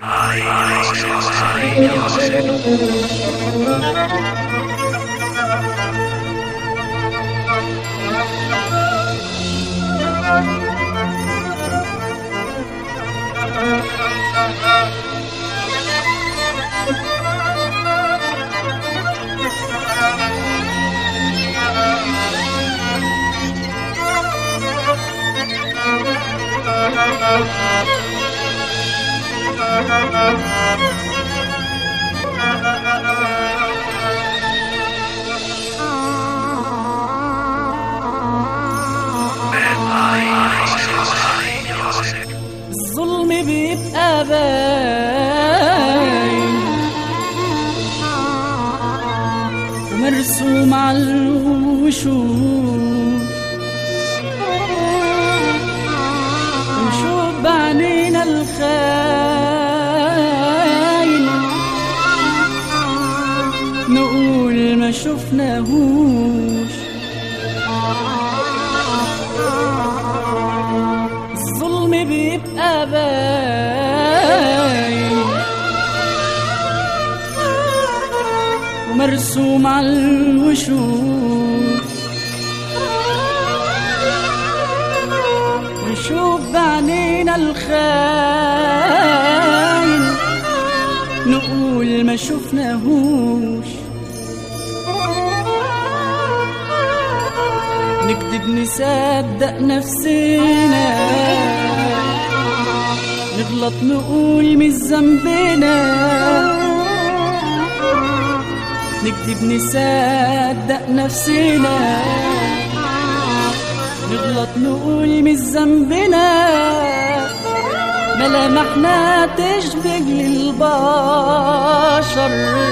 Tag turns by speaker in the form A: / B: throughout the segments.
A: الظلم بيبقى باين ومرسوم على الوشوش ونشوف بعينينا الخاين نقول ما شفناهوش الظلم بيبقى باين ومرسوم على الوشوش ونشوف بعينينا الخاين نقول ما شفناهوش نكذب نصدق نفسنا نغلط نقول مش ذنبنا نكذب نصدق نفسنا نغلط نقول مش ذنبنا ملامحنا تشبه للبشر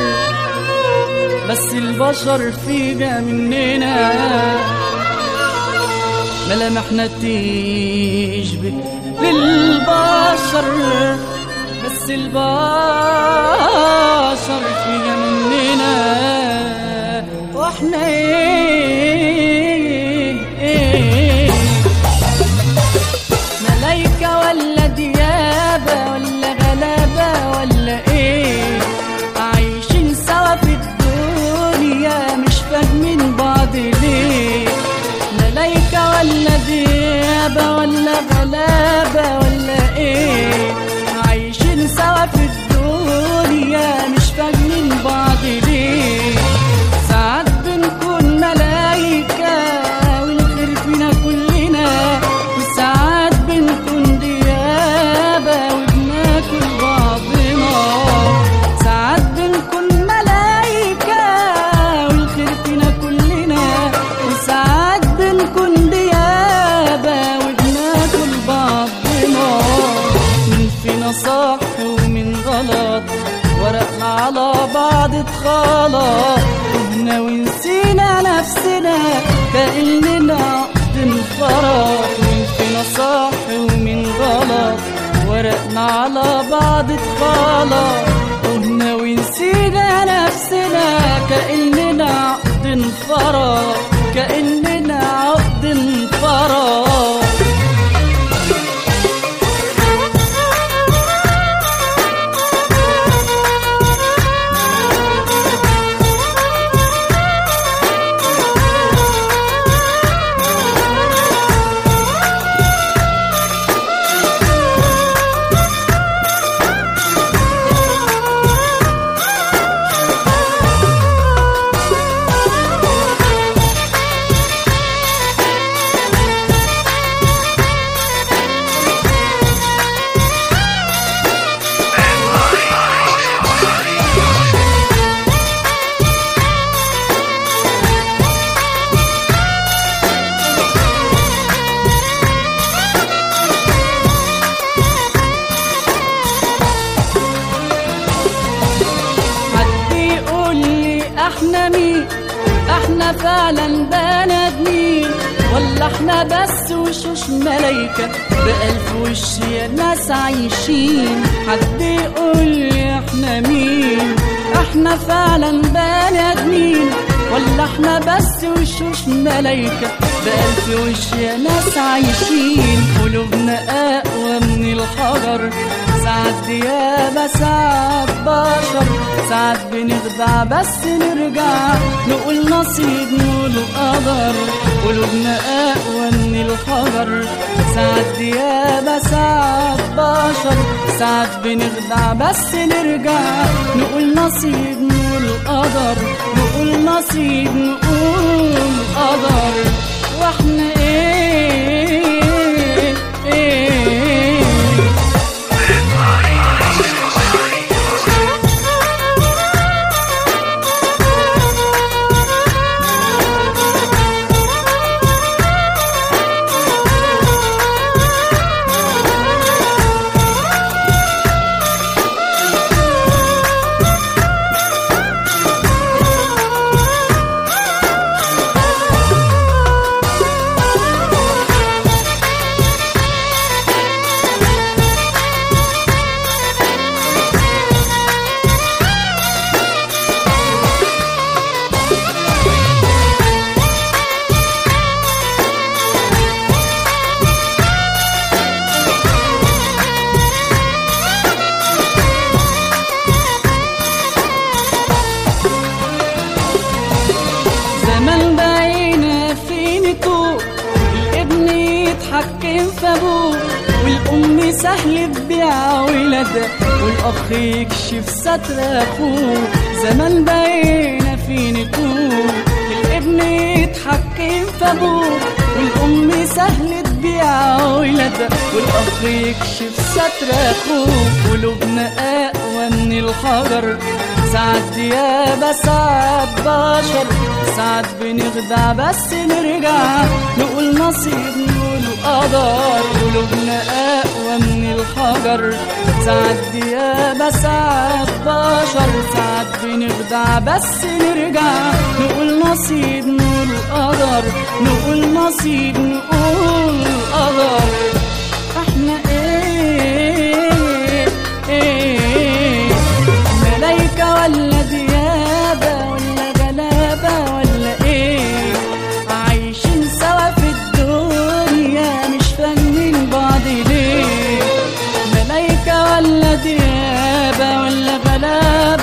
A: بس البشر فينا مننا ملامحنا تشبه للبشر بس البشر فينا مننا واحنا ايه, إيه ملايكة ولا ديابة ولا غلابة ولا ايه عايشين سوا في الدنيا مش فاهمين بعض ليه ملايكة ولا ديابة ولا غلابة ولا ايه عايشين سوا في الدنيا مش فاهمين بعض ليه ساعات بنكون ملايكة والخير فينا كلنا وساعات بنكون ديابة وبناكل بعضنا ساعات بنكون ملايكة والخير فينا كلنا وساعات بنكون ديابة وبناكل بعضنا من فينا صح ومن غلط ورقنا على بعض اتخلط تهنا ونسينا نفسنا كأننا عقد انفرط من فينا صح ومن غلط ورقنا على بعض اتخلط تهنا ونسينا نفسنا كأننا عقد انفرط كأننا عقد انفرط حد يقول لي احنا مين احنا فعلا بني ادمين ولا احنا بس وشوش ملايكة بألف وش يا ناس عايشين حد يقول لي احنا مين احنا فعلا بني ادمين ولا احنا بس وشوش ملايكة بألف وش يا ناس عايشين قلوبنا أقوى من الحجر ساعات ديابة ساعات بشر ساعات بنخدع بس نرجع نقول نصيب نقول قدر قلوبنا أقوى من الحجر ساعات ديابة ساعات بشر ساعات بنخدع بس نرجع نقول نصيب نقول قدر نقول نصيب نقول قدر واحنا ايه ايه زمان بقينا في نتوء الابن يتحكم في ابوه والام سهل تبيع ولادها والاخ يكشف ستر اخوه زمان بقينا في نتوء الابن يتحكم في ابوه والام سهل تبيع ولادها والاخ يكشف ستر اخوه قلوبنا اقوى من الحجر ساعات ديابة ساعات بشر ساعات بنخدع بس نرجع نقول نصيب نقول قدر قلوبنا أقوى من الحجر ساعات ديابة ساعات بشر ساعات بنخدع بس نرجع نقول نصيب نقول قدر نقول نصيب نقول قدر احنا ايه ايه ملايكة ولا ديابة ولا غلابة ولا ايه عايشين سوا في الدنيا مش فاهمين بعض ليه ملايكة ولا ديابة ولا غلابة